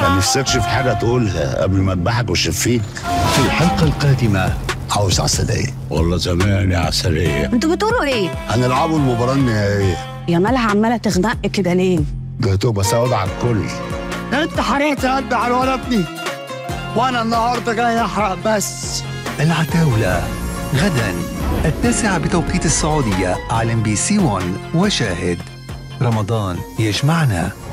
كان نفسكش في حاجه تقولها قبل ما اذبحك وشفيك في الحلقة القادمة عاوز عسلية والله زمان يا عسلية انتوا بتقولوا ايه؟ هنلعبوا المباراة النهائية يا مالها عماله تخنق كده ليه؟ ده هتبقى سودة على الكل انت حرقت قلبي على الولد ابني وانا النهارده جاي احرق بس العتاولة غدا التاسعة بتوقيت السعودية على ام بي سي 1 وشاهد رمضان يجمعنا